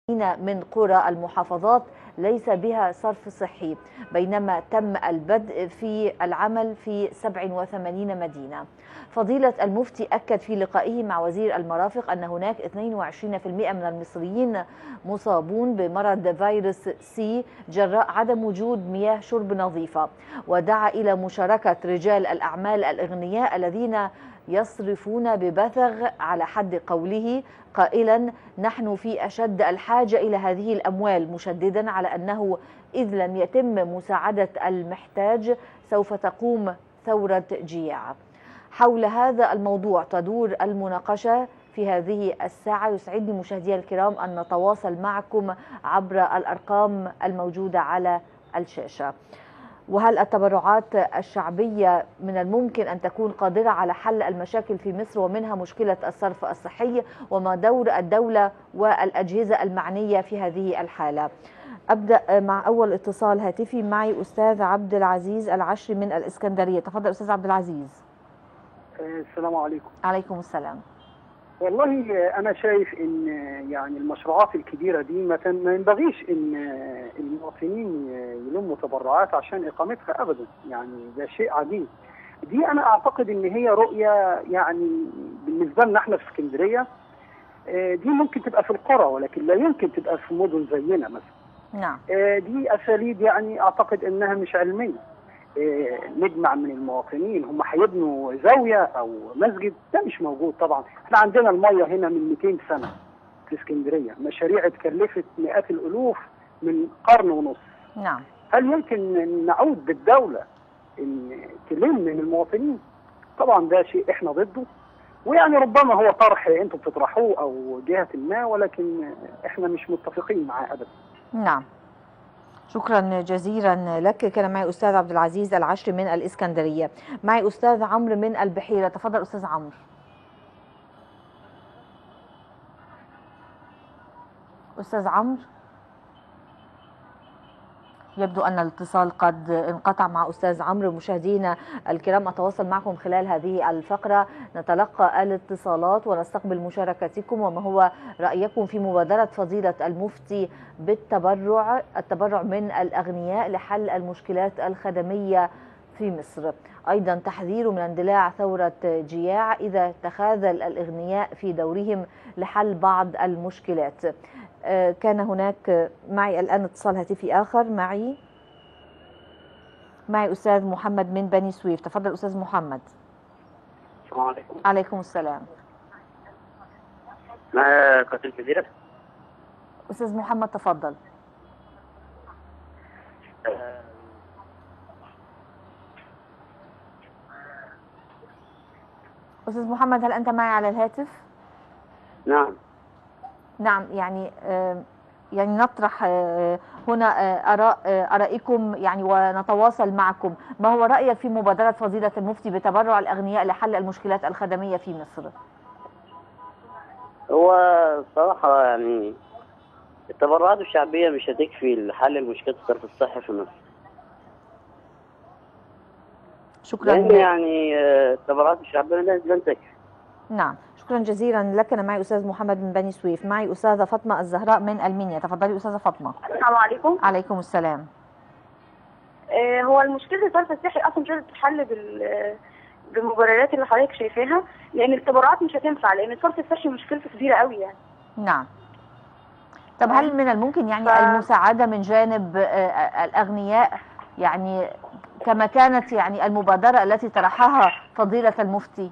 من قرى المحافظات ليس بها صرف صحي بينما تم البدء في العمل في 87 مدينة فضيلة المفتي أكد في لقائه مع وزير المرافق أن هناك 22% من المصريين مصابون بمرض فيروس سي جراء عدم وجود مياه شرب نظيفة ودعا إلى مشاركة رجال الأعمال الأغنياء الذين يصرفون ببثغ على حد قوله قائلا نحن في أشد الحاجة إلى هذه الأموال مشددا على أنه إذ لم يتم مساعدة المحتاج سوف تقوم ثورة جياع حول هذا الموضوع تدور المناقشة في هذه الساعة يسعدني مشاهدي الكرام أن نتواصل معكم عبر الأرقام الموجودة على الشاشة وهل التبرعات الشعبية من الممكن أن تكون قادرة على حل المشاكل في مصر ومنها مشكلة الصرف الصحي وما دور الدولة والأجهزة المعنية في هذه الحالة أبدأ مع أول اتصال هاتفي معي أستاذ عبد العزيز العشري من الإسكندرية تفضل أستاذ عبد العزيز السلام عليكم عليكم السلام والله انا شايف ان يعني المشروعات الكبيره دي ما ما ينبغيش ان المواطنين يلموا تبرعات عشان اقامتها ابدا يعني ده شيء عجيب دي انا اعتقد ان هي رؤيه يعني بالنسبه لنا احنا في اسكندريه دي ممكن تبقى في القرى ولكن لا يمكن تبقى في مدن زينا مثلا نعم دي اساليب يعني اعتقد انها مش علميه نجمع من المواطنين هم هيبنوا زاويه او مسجد ده مش موجود طبعا احنا عندنا الميه هنا من 200 سنه في اسكندريه مشاريع اتكلفت مئات الالوف من قرن ونص نعم هل يمكن نعود بالدوله ان تلم من المواطنين طبعا ده شيء احنا ضده ويعني ربما هو طرح انتم بتطرحوه او جهه ما ولكن احنا مش متفقين معاه ابدا نعم شكرا جزيلا لك كان معي استاذ عبد العزيز العشري من الاسكندريه معي استاذ عمرو من البحيره تفضل استاذ عمرو استاذ عمرو يبدو أن الاتصال قد انقطع مع أستاذ عمرو مشاهدينا الكرام أتواصل معكم خلال هذه الفقرة نتلقى الاتصالات ونستقبل مشاركتكم وما هو رأيكم في مبادرة فضيلة المفتي بالتبرع التبرع من الأغنياء لحل المشكلات الخدمية في مصر أيضا تحذير من اندلاع ثورة جياع إذا تخاذل الإغنياء في دورهم لحل بعض المشكلات كان هناك معي الآن اتصال هاتفي آخر معي معي أستاذ محمد من بني سويف تفضل أستاذ محمد السلام عليكم عليكم السلام ما قتل كبيرة أستاذ محمد تفضل أستاذ محمد هل أنت معي على الهاتف؟ نعم نعم يعني يعني نطرح هنا آراء آرائكم يعني ونتواصل معكم ما هو رأيك في مبادرة فضيلة المفتي بتبرع الأغنياء لحل المشكلات الخدمية في مصر هو صراحة يعني التبرعات الشعبية مش هتكفي لحل مشكلة الصرف الصحي في مصر شكرا لأن يعني التبرعات الشعبية لن تكفي نعم شكرا جزيلا لك انا معي استاذ محمد من بني سويف معي استاذه فاطمه الزهراء من المنيا تفضلي استاذه فاطمه السلام عليكم عليكم السلام آه هو المشكله الصرف الصحي اصلا مش تتحل بال بالمبررات اللي حضرتك شايفاها لان التبرعات مش هتنفع لان الصرف الصحي مشكلته كبيره قوي يعني نعم طب هل من الممكن يعني ف... المساعده من جانب آه الاغنياء يعني كما كانت يعني المبادره التي طرحها فضيله المفتي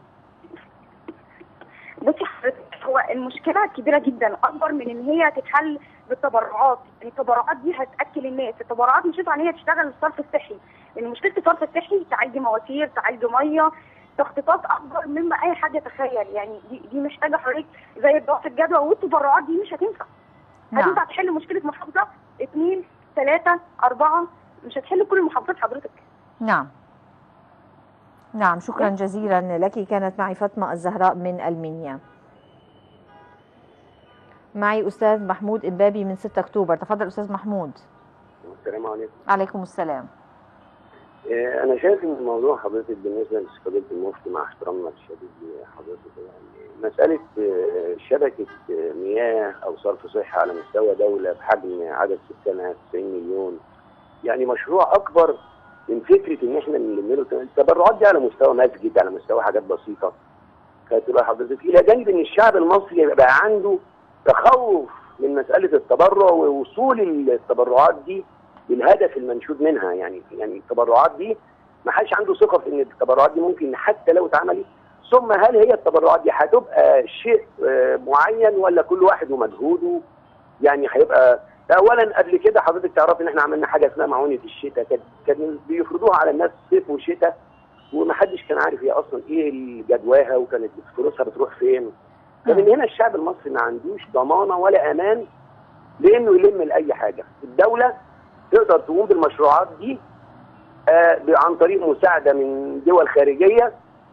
بصي حضرتك هو المشكله كبيره جدا اكبر من ان هي تتحل بالتبرعات التبرعات دي هتاكل الناس التبرعات مش ان هي تشتغل الصرف الصحي لان مشكله الصرف الصحي تعالج مواسير تعالج ميه تخطيطات اكبر مما اي حد يتخيل يعني دي دي محتاجه حضرتك زي دراسه الجدوى والتبرعات دي مش هتنفع نعم. هتنفع تحل مشكله محافظه اثنين ثلاثه اربعه مش هتحل كل المحافظات حضرتك نعم نعم شكرا جزيلا لك كانت معي فاطمة الزهراء من المنيا معي أستاذ محمود إبابي من 6 أكتوبر تفضل أستاذ محمود السلام عليكم عليكم السلام آه، انا شايف ان الموضوع حضرتك بالنسبه لفضيله المفتي مع احترامنا الشديد لحضرتك يعني مساله آه، شبكه آه، مياه او صرف صحي على مستوى دوله بحجم عدد سكانها 90 مليون يعني مشروع اكبر من فكره ان احنا نلم له التبرعات دي على مستوى مسجد على مستوى حاجات بسيطه فتبقى حضرتك الى جانب ان الشعب المصري بقى عنده تخوف من مساله التبرع ووصول التبرعات دي للهدف المنشود منها يعني يعني التبرعات دي ما حدش عنده ثقه في ان التبرعات دي ممكن حتى لو اتعملت ثم هل هي التبرعات دي هتبقى شيء آه، معين ولا كل واحد ومجهوده يعني هيبقى اولا قبل كده حضرتك تعرف ان احنا عملنا حاجه اسمها معونه الشتاء كانت كانوا بيفرضوها على الناس صيف وشتاء ومحدش كان عارف هي اصلا ايه جدواها وكانت فلوسها بتروح فين فمن هنا الشعب المصري ما عندوش ضمانه ولا امان لانه يلم لاي حاجه الدوله تقدر تقوم بالمشروعات دي آه، ب- عن طريق مساعده من دول خارجيه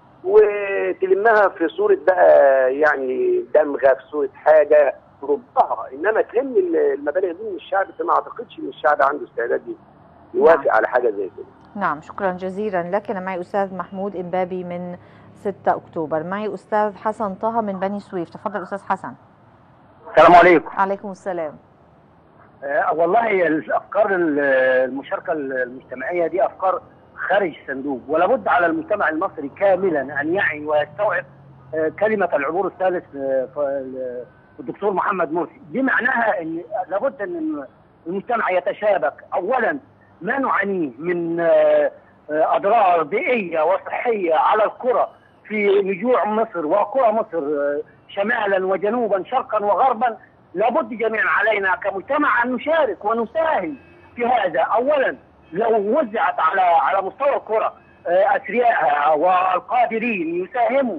وتلمها في صوره بقى يعني دمغه في صوره حاجه تردها انما تلم المبالغ دي من الشعب فما اعتقدش ان الشعب عنده استعداد يوافق على حاجه زي كده نعم شكرا جزيلا لك أنا معي أستاذ محمود إمبابي من 6 أكتوبر معي أستاذ حسن طه من بني سويف تفضل أستاذ حسن السلام عليكم عليكم السلام آه والله الافكار ال- المشاركه المجتمعيه دي افكار خارج الصندوق ولابد على المجتمع المصري كاملا ان يعي ويستوعب آه كلمه العبور الثالث آه، ف- الدكتور محمد مرسي دي معناها ان لابد ان المجتمع يتشابك اولا ما نعانيه من آه، آه، اضرار بيئيه وصحيه على القرى في نجوع مصر وقرى مصر آه، شمالا وجنوبا شرقا وغربا لابد جميعا علينا كمجتمع ان نشارك ونساهم في هذا اولا لو وزعت على على مستوى القرى آه، اثريائها والقادرين يساهموا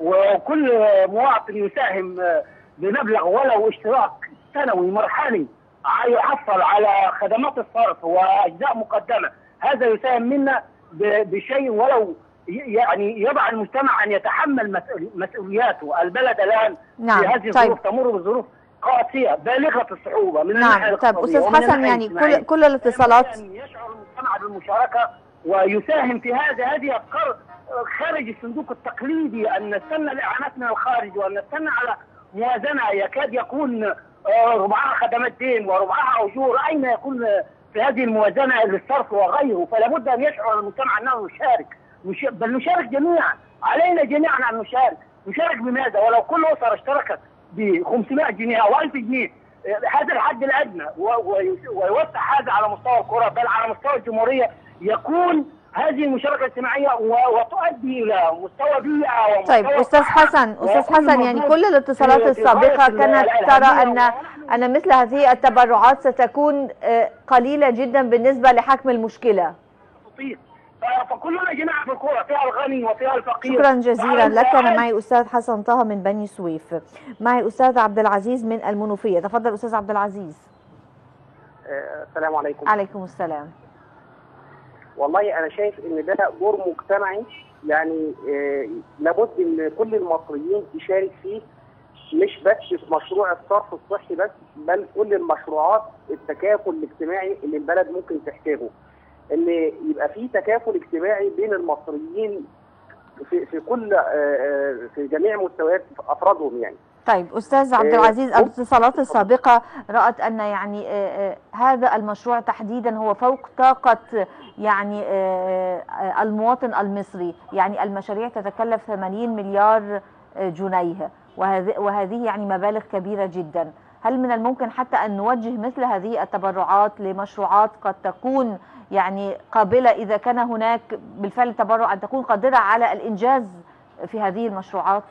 وكل مواطن يساهم آه، بمبلغ ولو اشتراك سنوي مرحلي ع- يحصل على خدمات الصرف واجزاء مقدمه هذا يساهم منا ب- بشيء ولو ي- يعني يضع المجتمع ان يتحمل مسؤول- مسؤولياته البلد الان في نعم هذه طيب الظروف تمر بظروف قاسيه بالغه الصعوبه من الناحيه نعم طيب الاقتصادية أستاذ ومن حسن الناحية يعني الاجتماعية. كل كل الاتصالات أن يشعر المجتمع بالمشاركه ويساهم في هذا هذه افكار خارج الصندوق التقليدي ان نستنى الاعانات من الخارج وان نستنى على موازنه يكاد يكون آه، ربعها خدمات دين وربعها اجور اين يكون آه، في هذه الموازنه للصرف وغيره فلا بد ان يشعر المجتمع انه يشارك نش- بل نشارك جميعا علينا جميعا ان نشارك نشارك بماذا ولو كل اسره اشتركت ب 500 جنيه او 1000 جنيه آه، هذا الحد الادنى و- ويس- ويوسع هذا على مستوى القرى بل على مستوى الجمهوريه يكون هذه المشاركه الاجتماعيه و- وتؤدي الى مستوى بيئه ومستوى طيب استاذ حسن استاذ ويكون حسن يعني موجود كل الاتصالات في- في السابقه غاية ال- كانت الأهمية ترى ان ونحن ان مثل هذه التبرعات ستكون آه، قليله جدا بالنسبه لحكم المشكله نستطيع. ف- فكلنا جماعه في الكوره فيها الغني وفيها الفقير شكرا جزيلا وعلى لك انا الأقل معي استاذ حسن طه من بني سويف معي استاذ عبد العزيز من المنوفيه تفضل استاذ عبد العزيز آه، السلام عليكم عليكم السلام والله انا شايف ان ده دور مجتمعي يعني آه، لابد ان كل المصريين تشارك فيه مش بس في مشروع الصرف الصحي بس بل كل المشروعات التكافل الاجتماعي اللي البلد ممكن تحتاجه ان يبقى في تكافل اجتماعي بين المصريين في في كل آه، آه، في جميع مستويات افرادهم يعني طيب استاذ عبد آه، العزيز ممكن- الاتصالات السابقه رات ان يعني آه، آه، هذا المشروع تحديدا هو فوق طاقه يعني آه، آه، المواطن المصري يعني المشاريع تتكلف 80 مليار آه، جنيه وهذه وهذه يعني مبالغ كبيره جدا هل من الممكن حتى ان نوجه مثل هذه التبرعات لمشروعات قد تكون يعني قابله اذا كان هناك بالفعل تبرع ان تكون قادره على الانجاز في هذه المشروعات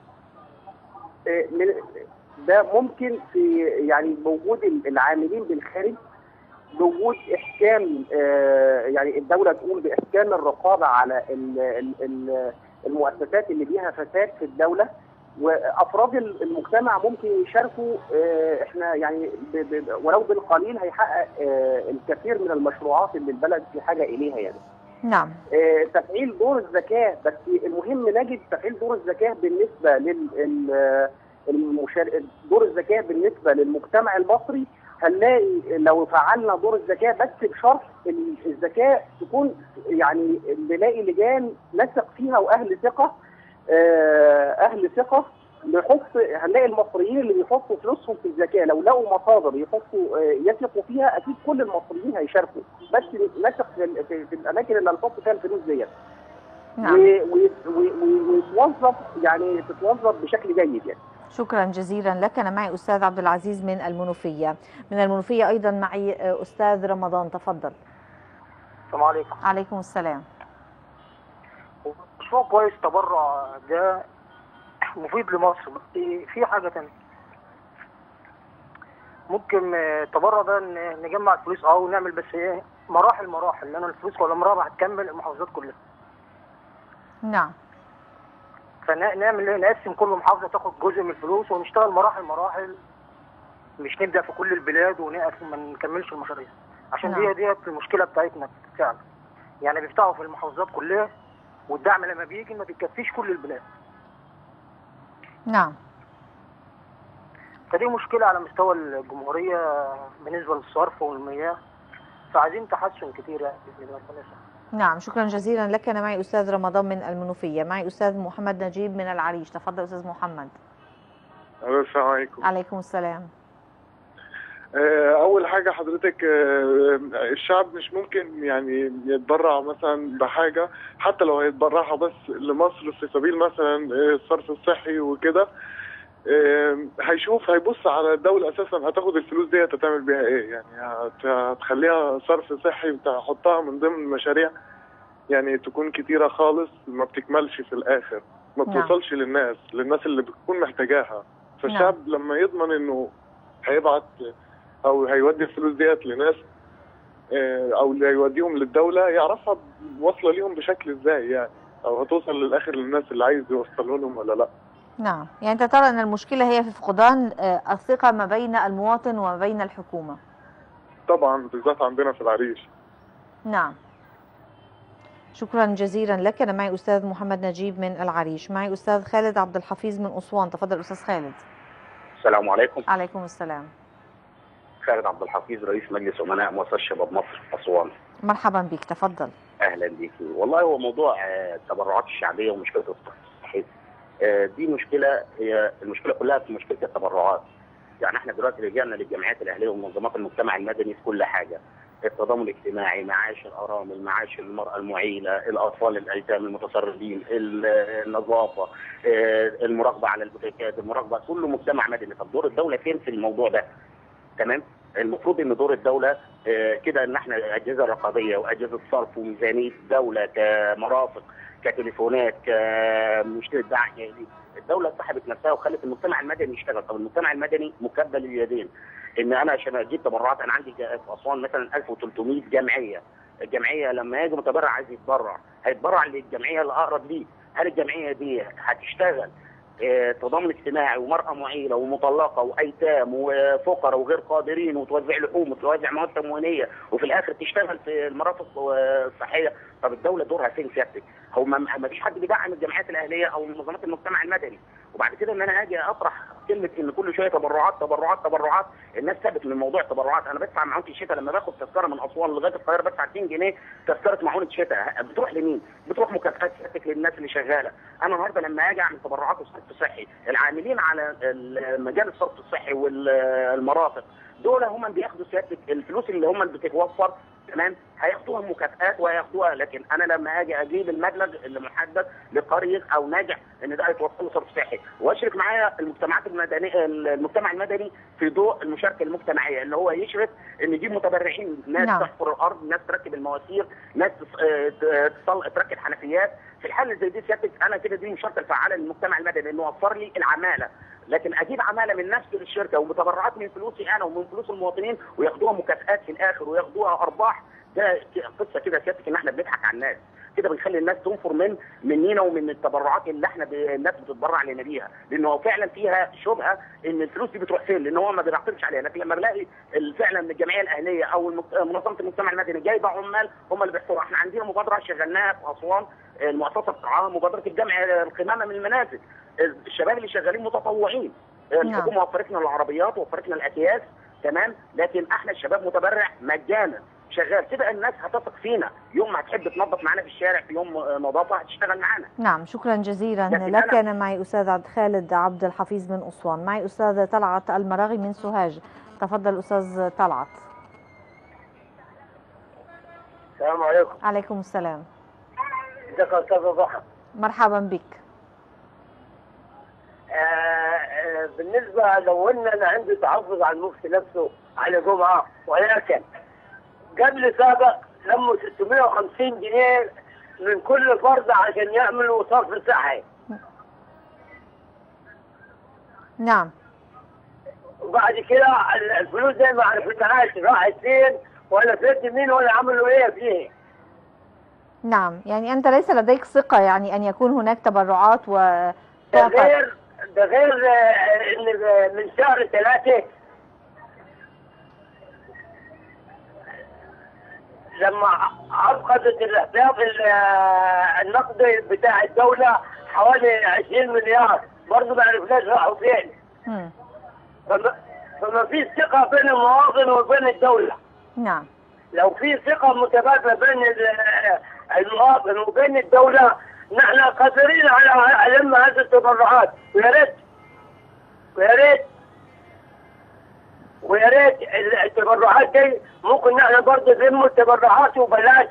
آه، من- ده ممكن في يعني بوجود العاملين بالخارج بوجود احكام آه، يعني الدوله تقوم باحكام الرقابه على ال- ال- ال- المؤسسات اللي فيها فساد في الدوله وافراد المجتمع ممكن يشاركوا آه، احنا يعني ب- ب- ولو بالقليل هيحقق آه، الكثير من المشروعات اللي البلد في حاجه اليها يعني نعم آه، تفعيل دور الزكاة بس المهم نجد تفعيل دور الزكاة بالنسبة لل ال- المشار... دور الزكاة بالنسبة للمجتمع المصري هنلاقي لو فعلنا دور الذكاء بس بشرط ال- الذكاء تكون يعني نلاقي لجان نثق فيها واهل ثقه آه، اهل ثقه نحط هنلاقي المصريين اللي بيحطوا فلوسهم في الزكاه لو لقوا مصادر يحطوا آه، يثقوا فيها اكيد كل المصريين هيشاركوا بس نثق في, ال- في, في الاماكن اللي هنحط فيها الفلوس ديت نعم و- و- و- و- وتوظف يعني تتوظف بشكل جيد يعني شكرا جزيلا لك أنا معي أستاذ عبد العزيز من المنوفية من المنوفية أيضا معي آه، أستاذ رمضان تفضل السلام عليكم عليكم السلام مشروع كويس تبرع ده مفيد لمصر بس في حاجة تانية ممكن آه، التبرع ده ن- نجمع الفلوس اه ونعمل بس ايه مراحل مراحل لان الفلوس كل مرة هتكمل المحافظات كلها نعم فنعمل ايه نقسم كل محافظة تاخد جزء من الفلوس ونشتغل مراحل مراحل مش نبدأ في كل البلاد ونقف ما نكملش المشاريع عشان نعم. دي ديت المشكلة بتاعتنا فعلا يعني بيفتحوا في المحافظات كلها والدعم لما بيجي ما بيكفيش كل البلاد نعم فدي مشكلة على مستوى الجمهورية بالنسبة للصرف والمياه فعايزين تحسن كتير يعني بإذن الله ربنا يسهل. نعم شكرا جزيلا لك أنا معي أستاذ رمضان من المنوفية معي أستاذ محمد نجيب من العريش تفضل أستاذ محمد ألو، السلام عليكم عليكم السلام آه، أول حاجة حضرتك آه، الشعب مش ممكن يعني يتبرع مثلا بحاجة حتى لو هيتبرعها بس لمصر في سبيل مثلا آه، الصرف الصحي وكده آه، هيشوف هيبص على الدولة أساسا هتاخد الفلوس دي هتعمل بيها إيه يعني هت- هتخليها صرف صحي وتحطها من ضمن مشاريع يعني تكون كتيرة خالص ما بتكملش في الآخر ما نعم. بتوصلش للناس للناس اللي بتكون محتاجاها فالشعب لما يضمن إنه هيبعت او هيودي الفلوس ديت لناس آه، او اللي هيوديهم للدوله يعرفها واصله ليهم بشكل ازاي يعني او هتوصل للاخر للناس اللي عايز يوصله لهم ولا لا نعم يعني أنت ترى أن المشكلة هي في فقدان آه، الثقة ما بين المواطن وما بين الحكومة طبعا بالذات عندنا في العريش نعم شكرا جزيلا لك أنا معي أستاذ محمد نجيب من العريش معي أستاذ خالد عبد الحفيظ من أسوان تفضل أستاذ خالد السلام عليكم عليكم السلام خالد عبد الحفيظ رئيس مجلس امناء مؤسسه شباب مصر اسوان مرحبا بك تفضل اهلا بيكي والله هو موضوع آه، التبرعات الشعبيه ومشكله الصرف الصحي آه، دي مشكله هي المشكله كلها في مشكله التبرعات يعني احنا دلوقتي رجعنا للجمعيات الاهليه ومنظمات المجتمع المدني في كل حاجه التضامن الاجتماعي معاش الارامل معاش المراه المعيله الاطفال الايتام المتسربين ال- النظافه آه، المراقبه على البوتيكات المراقبه كله مجتمع مدني طب دور الدوله فين في الموضوع ده تمام المفروض ان دور الدوله آه، كده ان احنا اجهزه رقابيه واجهزه صرف وميزانيه الدوله كمرافق كتليفونات كمشكله دعم يعني الدوله سحبت نفسها وخلت المجتمع المدني يشتغل طب المجتمع المدني مكبل اليدين ان انا عشان اجيب تبرعات انا عندي جا- في اسوان مثلا 1300 جمعيه الجمعيه لما يجي متبرع عايز يتبرع هيتبرع للجمعيه الاقرب ليه هل الجمعيه دي هتشتغل آه، تضامن اجتماعي ومرأة معيلة ومطلقة وأيتام وفقراء وغير قادرين وتوزع لحوم وتوزع مواد تموينية وفي الآخر تشتغل في المرافق آه، الصحية طب الدولة دورها فين سيادتك؟ هو ما ما فيش حد بيدعم الجمعيات الأهلية أو منظمات المجتمع المدني وبعد كده إن أنا أجي أطرح كلمة إن كل شوية تبرعات تبرعات تبرعات الناس ثابت من موضوع التبرعات أنا بدفع معونة الشتاء لما باخد تذكرة من أسوان لغاية القاهرة بدفع 2 جنيه تذكرة معونة شتاء بتروح لمين؟ بتروح مكافآت سيادتك للناس اللي شغالة انا النهارده لما اجي اعمل تبرعات وصرف صحي العاملين على ال- مجال الصرف الصحي والمرافق دول هم اللي بياخدوا سيادتك الفلوس اللي هم اللي بتتوفر تمام هياخدوها مكافآت وهياخدوها لكن انا لما اجي اجيب المبلغ اللي محدد لقريه او ناجح ان ده هيتوفر له صرف صحي واشرك معايا المجتمعات المدنيه المجتمع المدني في ضوء المشاركه المجتمعيه ان هو يشرك ان يجيب متبرعين ناس نعم. تحفر الارض ناس تركب المواسير ناس تص- آه، ت- تصل- تركب حنفيات في الحاله زي دي سيادتك انا كده دي المشاركه الفعاله للمجتمع المدني انه وفر لي العماله لكن اجيب عماله من نفس الشركه ومتبرعات من فلوسي انا ومن فلوس المواطنين وياخدوها مكافآت في الاخر وياخدوها ارباح ده قصه كده سيادتك ان احنا بنضحك على الناس كده بنخلي الناس تنفر من مننا ومن التبرعات اللي احنا ب... الناس بتتبرع لنا بيها لان هو فعلا فيها شبهه ان الفلوس دي بتروح فين لان هو ما بيعترفش عليها لكن لما بلاقي ال- فعلا الجمعيه الاهليه او المك- منظمه المجتمع المدني جايبه عمال هم اللي بيحصلوا احنا عندنا مبادره شغلناها في اسوان المؤسسه بتاعها مبادره الجمع القمامه من المنازل الشباب اللي شغالين متطوعين الحكومه وفرت لنا العربيات وفرت لنا الاكياس تمام لكن احنا الشباب متبرع مجانا شغال تبقى الناس هتثق فينا يوم ما هتحب تنظف معانا في الشارع في يوم آه، نظافه هتشتغل معانا نعم شكرا جزيلا لكن لك أنا- أنا معي أستاذ عبد خالد عبد الحفيظ من أسوان معي أستاذ طلعت المراغي من سوهاج تفضل أستاذ طلعت السلام عليكم عليكم السلام ازيك يا استاذ ضحى مرحبا بك آه، آه، بالنسبه لو ان انا عندي تحفظ على المفتي نفسه على جمعه ولكن قبل سابق لموا 650 جنيه من كل فرد عشان يعملوا صرف صحي نعم وبعد كده ال- الفلوس دي ما عرفناهاش راحت فين ولا فين مين ولا عملوا ايه فيه نعم يعني أنت ليس لديك ثقة يعني أن يكون هناك تبرعات و ده غير ده غير آه، ان آه، من شهر ثلاثة لما افقدت الاحتياط ال- آه، النقدي بتاع الدولة حوالي 20 مليار برضه ما عرفناش راحوا فين مم. فما, فما في ثقة بين المواطن وبين الدولة نعم لو في ثقة متبادلة بين ال- المواطن وبين الدولة نحن قادرين على على لم هذه التبرعات ويا ريت ويا ريت ويا ريت ال- التبرعات دي ممكن نحن برضه نلم التبرعات وبلاش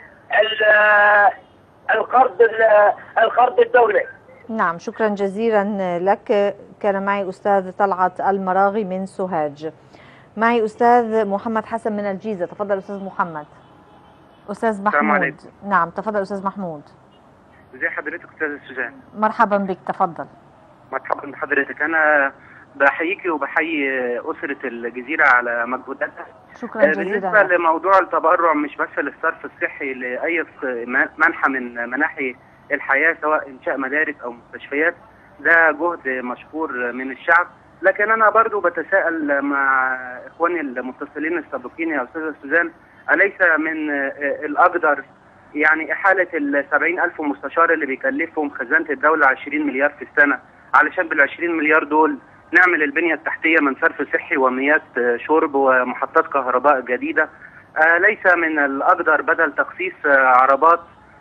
ال- القرض ال- القرض الدولي نعم شكرا جزيلا لك كان معي أستاذ طلعت المراغي من سوهاج معي أستاذ محمد حسن من الجيزة تفضل أستاذ محمد أستاذ السلام محمود عليكم. نعم تفضل أستاذ محمود ازي حضرتك استاذ سوزان مرحبا بك تفضل مرحبا بحضرتك انا بحييكي وبحيي اسره الجزيره على مجهوداتها شكرا آه، بالنسبه جزيلا لك. لموضوع التبرع مش بس للصرف الصحي لاي ف- م- منحى من مناحي الحياه سواء انشاء مدارس او مستشفيات ده جهد مشكور من الشعب لكن انا برضو بتساءل مع اخواني المتصلين السابقين يا استاذه سوزان اليس من آه، الاقدر يعني إحالة ال 70 ألف مستشار اللي بيكلفهم خزانة الدولة 20 مليار في السنة علشان بال 20 مليار دول نعمل البنية التحتية من صرف صحي ومياه آه، شرب ومحطات كهرباء جديدة آه، ليس من الأقدر بدل تخصيص آه، عربات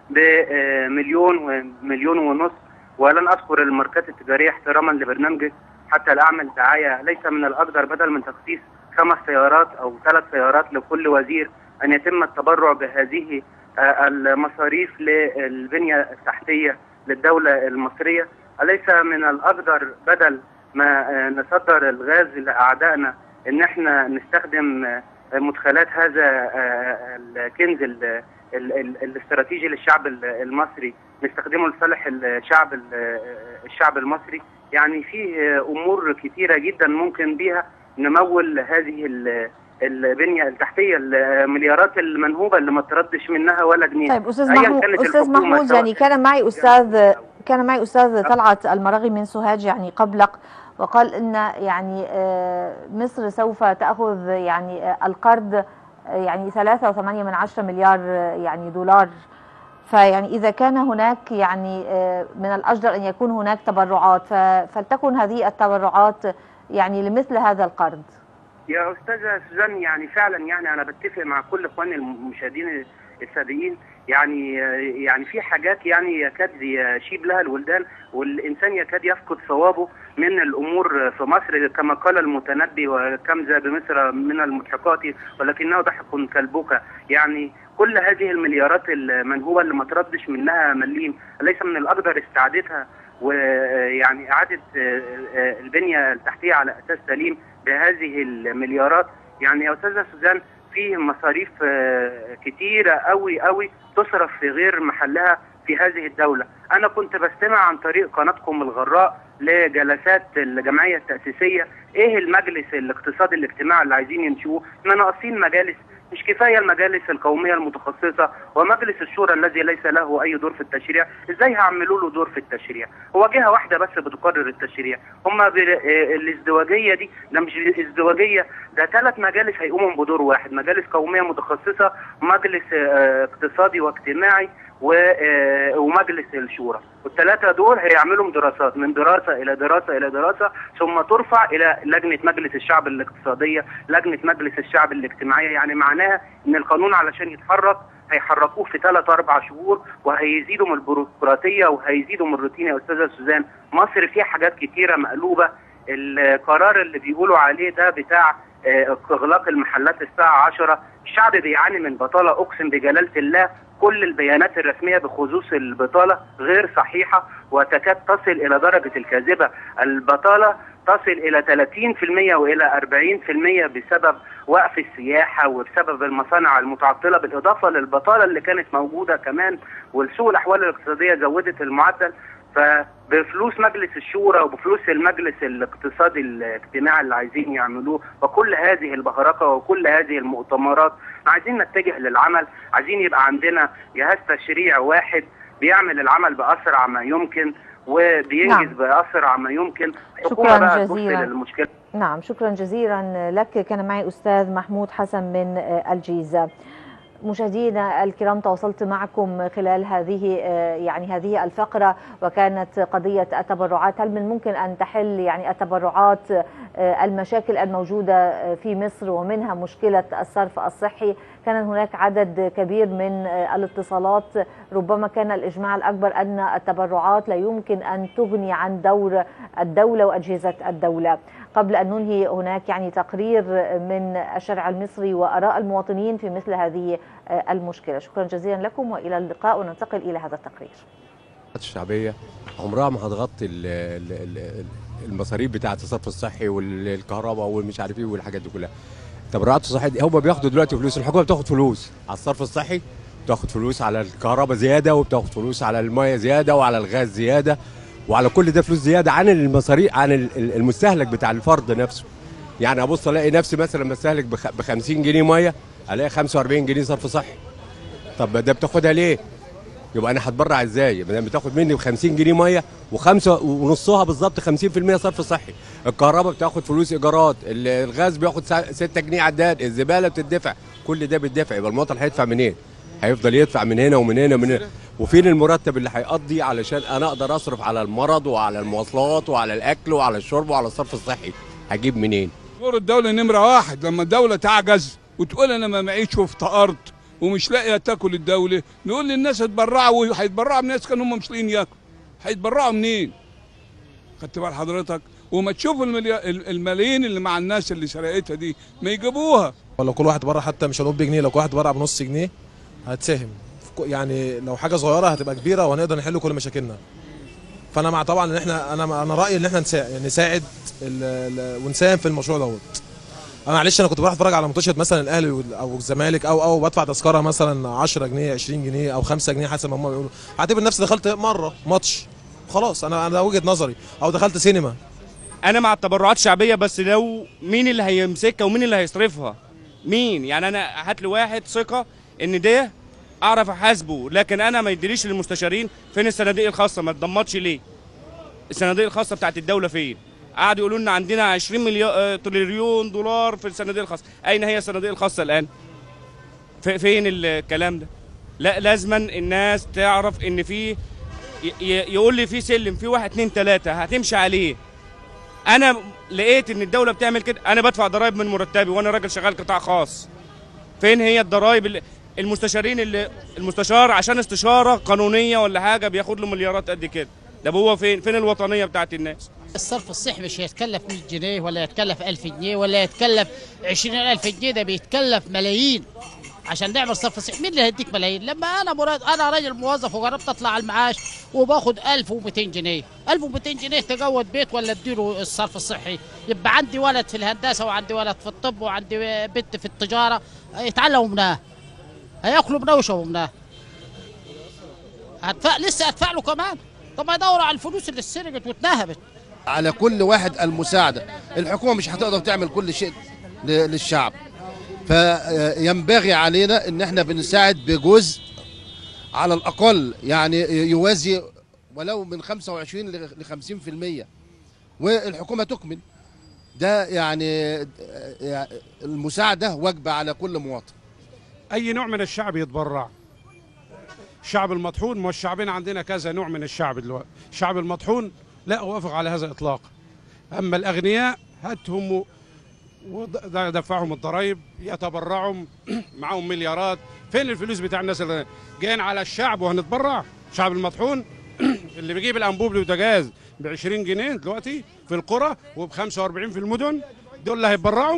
بمليون ومليون ونص ولن أذكر الماركات التجارية احتراما لبرنامجك حتى لا أعمل دعاية ليس من الأقدر بدل من تخصيص خمس سيارات أو ثلاث سيارات لكل وزير أن يتم التبرع بهذه آه، المصاريف للبنية التحتية للدولة المصرية أليس من الأقدر بدل ما آه، نصدر الغاز لأعدائنا إن احنا نستخدم آه، مدخلات هذا آه، الكنز ال- ال- ال- الاستراتيجي للشعب ال- المصري نستخدمه لصالح الشعب ال- الشعب المصري يعني في آه، أمور كثيرة جدا ممكن بيها نمول هذه ال- البنية التحتية المليارات المنهوبة اللي ما تردش منها ولا جنيه طيب أستاذ أياً محمود كانت أستاذ الحكومة محمود سواء يعني كان معي أستاذ كان معي أستاذ طلعت المراغي من سوهاج يعني قبلك وقال إن يعني آه، مصر سوف تأخذ يعني آه، القرض آه، يعني 3.8 من عشرة مليار آه، يعني دولار فيعني إذا كان هناك يعني آه، من الأجدر أن يكون هناك تبرعات ف- فلتكن هذه التبرعات يعني لمثل هذا القرض يا استاذه سوزان يعني فعلا يعني انا بتفق مع كل اخواني المشاهدين السابقين يعني يعني في حاجات يعني يكاد يشيب لها الولدان والانسان يكاد يفقد صوابه من الامور في مصر كما قال المتنبي وكم ذا بمصر من المضحكات ولكنه ضحك كالبكا يعني كل هذه المليارات المنهوبه اللي ما تردش منها مليم ليس من الاقدر استعادتها ويعني اعاده البنيه التحتيه على اساس سليم بهذه المليارات يعني يا استاذه سوزان في مصاريف آه، كتيره قوي قوي تصرف في غير محلها في هذه الدوله انا كنت بستمع عن طريق قناتكم الغراء لجلسات الجمعيه التاسيسيه ايه المجلس الاقتصادي الاجتماعي اللي عايزين ينشئوه احنا ناقصين مجالس مش كفايه المجالس القوميه المتخصصه ومجلس الشورى الذي ليس له اي دور في التشريع ازاي هعملوا له دور في التشريع هو جهه واحده بس بتقرر التشريع هم الازدواجيه دي ده مش ازدواجيه ده ثلاث مجالس هيقوموا بدور واحد مجالس قوميه متخصصه ومجلس آه، اقتصادي واجتماعي و- آه، ومجلس الشورى والثلاثه دول هيعملوا دراسات من دراسه الى دراسه الى دراسه ثم ترفع الى لجنه مجلس الشعب الاقتصاديه لجنه مجلس الشعب الاجتماعيه يعني معناها ان القانون علشان يتحرك هيحركوه في ثلاث اربع شهور وهيزيدوا من البيروقراطيه وهيزيدوا من الروتين يا استاذه سوزان مصر فيها حاجات كتيره مقلوبه القرار اللي بيقولوا عليه ده بتاع آه، اغلاق المحلات الساعه 10 الشعب بيعاني من بطاله اقسم بجلاله الله كل البيانات الرسميه بخصوص البطاله غير صحيحه وتكاد تصل الى درجه الكاذبه البطاله تصل الى 30% والى 40% بسبب وقف السياحه وبسبب المصانع المتعطله بالاضافه للبطاله اللي كانت موجوده كمان والسوء الاحوال الاقتصاديه زودت المعدل فبفلوس مجلس الشورى وبفلوس المجلس الاقتصادي الاجتماعي اللي عايزين يعملوه وكل هذه البهرقه وكل هذه المؤتمرات عايزين نتجه للعمل عايزين يبقى عندنا جهاز تشريع واحد بيعمل العمل باسرع ما يمكن وبينجز نعم. باسرع ما يمكن شكراً حكومه بقى تبص جزيلاً. للمشكله نعم شكرا جزيلا لك كان معي أستاذ محمود حسن من آه، الجيزة مشاهدينا الكرام تواصلت معكم خلال هذه آه، يعني هذه الفقرة وكانت قضية التبرعات هل من ممكن أن تحل يعني التبرعات آه، المشاكل الموجودة آه، في مصر ومنها مشكلة الصرف الصحي كان هناك عدد كبير من آه، الاتصالات ربما كان الإجماع الأكبر أن التبرعات لا يمكن أن تغني عن دور الدولة وأجهزة الدولة قبل أن ننهي هناك يعني تقرير من الشارع المصري وآراء المواطنين في مثل هذه آه، المشكلة شكرا جزيلا لكم وإلى اللقاء وننتقل إلى هذا التقرير الشعبيه عمرها ما هتغطي ال- ال- ال- المصاريف بتاعه الصرف الصحي والكهرباء والمش عارف ايه والحاجات دي كلها التبرعات الصحيه دي هم بياخدوا دلوقتي فلوس الحكومه بتاخد فلوس على الصرف الصحي بتاخد فلوس على الكهرباء زياده وبتاخد فلوس على الميه زياده وعلى الغاز زياده وعلى كل ده فلوس زياده عن المصاريف عن ال- ال- المستهلك بتاع الفرد نفسه يعني ابص الاقي نفسي مثلا بستهلك ب 50 جنيه ميه الاقي 45 جنيه صرف صحي طب ده بتاخدها ليه؟ يبقى انا هتبرع ازاي؟ ما دام بتاخد مني ب 50 جنيه ميه وخمسه ونصها بالظبط 50% صرف صحي، الكهرباء بتاخد فلوس ايجارات، ال- الغاز بياخد 6 جنيه عداد، الزباله بتدفع، كل ده بيدفع يبقى المواطن هيدفع منين؟ هيفضل يدفع من هنا ومن هنا ومن هنا، وفين المرتب اللي هيقضي علشان انا اقدر اصرف على المرض وعلى المواصلات وعلى الاكل وعلى الشرب وعلى الصرف الصحي، هجيب منين؟ دور الدولة نمرة واحد لما الدولة تعجز وتقول أنا ما معيش وافتقرت ومش لاقية تاكل الدولة نقول للناس اتبرعوا وهيتبرعوا من الناس كانوا هم مش لاقيين ياكلوا هيتبرعوا منين؟ خدت بال حضرتك؟ وما تشوف المليا- الملايين اللي مع الناس اللي سرقتها دي ما يجيبوها ولا كل واحد بره حتى مش هنقول بجنيه لو كل واحد بره بنص جنيه هتساهم في كو- يعني لو حاجه صغيره هتبقى كبيره وهنقدر نحل كل مشاكلنا فانا مع طبعا ان احنا انا انا رايي ان احنا نساعد, نساعد ال- ال- ونساهم في المشروع دوت انا معلش انا كنت بروح اتفرج على ماتشات مثلا الاهلي وال- او الزمالك او او بدفع تذكره مثلا 10 جنيه 20 جنيه او 5 جنيه حسب ما هم بيقولوا اعتبر نفسي دخلت مره ماتش خلاص انا انا وجهه نظري او دخلت سينما انا مع التبرعات الشعبيه بس لو مين اللي هيمسكها ومين اللي هيصرفها مين يعني انا هات لي واحد ثقه ان ده اعرف احاسبه لكن انا ما يديليش للمستشارين فين الصناديق الخاصه ما تضمتش ليه الصناديق الخاصه بتاعت الدوله فين قعدوا يقولوا لنا عندنا 20 مليار تريليون دولار في الصناديق الخاصه اين هي الصناديق الخاصه الان في- فين الكلام ده لا لازما الناس تعرف ان في ي- ي- يقول لي في سلم في واحد اتنين تلاته هتمشي عليه انا لقيت ان الدوله بتعمل كده انا بدفع ضرائب من مرتبي وانا راجل شغال قطاع خاص فين هي الضرائب اللي المستشارين اللي المستشار عشان استشاره قانونيه ولا حاجه بياخد له مليارات قد كده ده هو فين فين الوطنيه بتاعت الناس الصرف الصحي مش هيتكلف 100 جنيه ولا يتكلف 1000 جنيه ولا يتكلف 20000 جنيه ده بيتكلف ملايين عشان نعمل صرف صحي مين اللي هيديك ملايين لما انا مراد انا راجل موظف وجربت اطلع على المعاش وباخد 1200 جنيه 1200 جنيه تجود بيت ولا اديله الصرف الصحي يبقى عندي ولد في الهندسه وعندي ولد في الطب وعندي بنت في التجاره يتعلموا منها هياكلوا منها ويشربوا منها هدفع لسه هدفع له كمان طب ما يدور على الفلوس اللي اتسرقت واتنهبت على كل واحد المساعدة الحكومة مش هتقدر تعمل كل شيء ل- للشعب فينبغي علينا ان احنا بنساعد بجزء على الاقل يعني يوازي ولو من 25 ل 50% والحكومة تكمل ده يعني المساعدة واجبة على كل مواطن اي نوع من الشعب يتبرع الشعب المطحون ما الشعبين عندنا كذا نوع من الشعب دلوقتي الشعب المطحون لا اوافق على هذا اطلاقا اما الاغنياء هاتهم ودفعهم الضرائب يتبرعوا معاهم مليارات فين الفلوس بتاع الناس اللي جايين على الشعب وهنتبرع الشعب المطحون اللي بيجيب الانبوب البوتاجاز ب 20 جنيه دلوقتي في القرى وب 45 في المدن دول اللي هيتبرعوا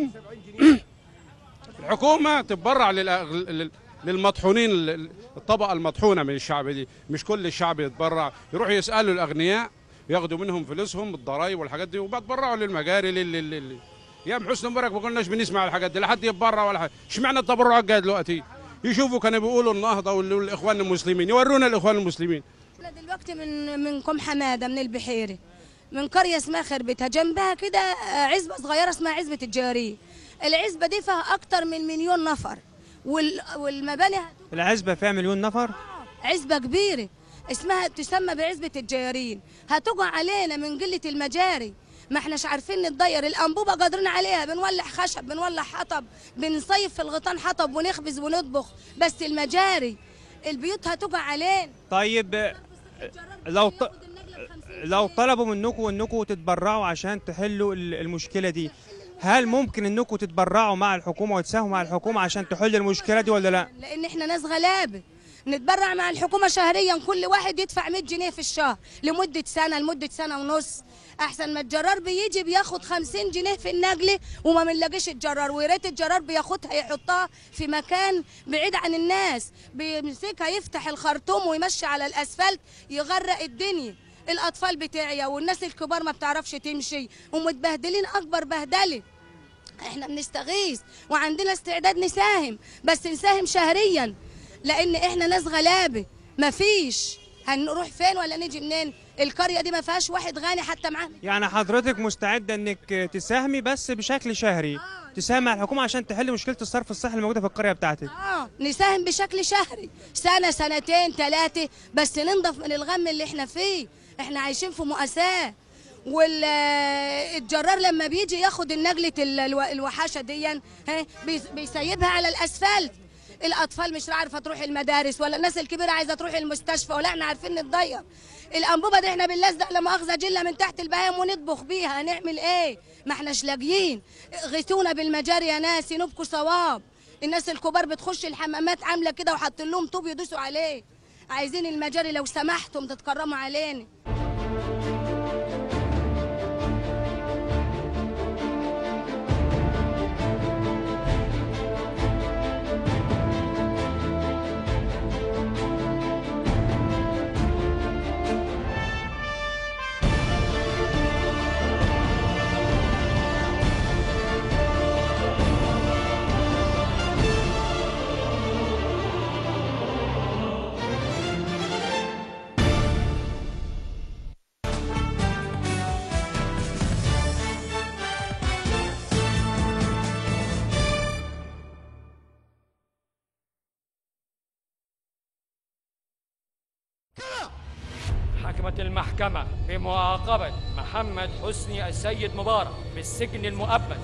الحكومه تتبرع للأغ- لل- للمطحونين ال- الطبقه المطحونه من الشعب دي مش كل الشعب يتبرع يروحوا يسالوا الاغنياء ياخدوا منهم فلوسهم الضرايب والحاجات دي وبتبرعوا للمجاري لل لل- لل يا ام حسني مبارك ما كناش بنسمع الحاجات دي لا حد يتبرع ولا حاجه اشمعنى التبرعات جايه دلوقتي يشوفوا كانوا بيقولوا النهضه والاخوان المسلمين يورونا الاخوان المسلمين دلوقتي من من كوم حماده من البحيري من قريه اسمها خربتها جنبها كده آه، عزبه صغيره اسمها عزبه الجاريه العزبه دي فيها اكتر من مليون نفر وال والمباني العزبة فيها مليون نفر عزبه كبيره اسمها تسمى بعزبه الجيارين هتقع علينا من قله المجاري ما احناش عارفين نتضير الانبوبه قادرين عليها بنولع خشب بنولع حطب بنصيف في الغيطان حطب ونخبز ونطبخ بس المجاري البيوت هتقع علينا طيب آه، لو ط... لو طلبوا منكم انكم تتبرعوا عشان تحلوا ال- المشكلة دي هل ممكن انكم تتبرعوا مع الحكومة وتساهموا مع الحكومة عشان تحل المشكلة دي ولا لا؟ لان احنا ناس غلابه نتبرع مع الحكومه شهريا كل واحد يدفع 100 جنيه في الشهر لمده سنه لمده سنه ونص احسن ما الجرار بيجي بياخد 50 جنيه في النقله وما بنلاقيش الجرار ويا ريت الجرار بياخدها يحطها في مكان بعيد عن الناس بيمسكها يفتح الخرطوم ويمشي على الاسفلت يغرق الدنيا الاطفال بتاعي والناس الكبار ما بتعرفش تمشي ومتبهدلين اكبر بهدله احنا بنستغيث وعندنا استعداد نساهم بس نساهم شهريا لان احنا ناس غلابه مفيش هنروح فين ولا نيجي منين القريه دي ما فيهاش واحد غني حتى معاه يعني حضرتك مستعدة انك تساهمي بس بشكل شهري تساهم مع الحكومة عشان تحل مشكلة الصرف الصحي الموجودة في القرية بتاعتك اه نساهم بشكل شهري سنه سنتين ثلاثه بس ننضف من الغم اللي احنا فيه احنا عايشين في مؤاساه والجرار لما بيجي ياخد النجلة ال- الو- الوحاشة دي ها، بيس- بيسيبها على الأسفلت الأطفال مش عارفة تروح المدارس ولا الناس الكبيرة عايزة تروح المستشفى ولا احنا عارفين نتضير الأنبوبة دي احنا بنلزق لا مؤاخذة جلة من تحت البهايم ونطبخ بيها هنعمل ايه؟ ما احناش لاقيين غيثونا بالمجاري يا ناس ينبكوا صواب الناس الكبار بتخش الحمامات عاملة كده وحاطين لهم طوب يدوسوا عليه عايزين المجاري لو سمحتم تتكرموا علينا حكمت المحكمة بمعاقبة محمد حسني السيد مبارك بالسجن المؤبد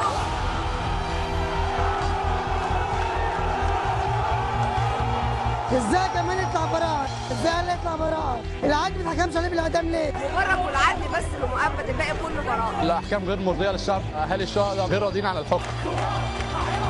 ازاي كمان يطلع براء ازاي اللي يطلع براء العدل ما اتحكمش عليه بالاعدام ليه مجرد والعدل بس اللي مؤبد الباقي كله براءة الاحكام غير مرضيه للشعب اهالي الشهداء غير راضيين عن الحكم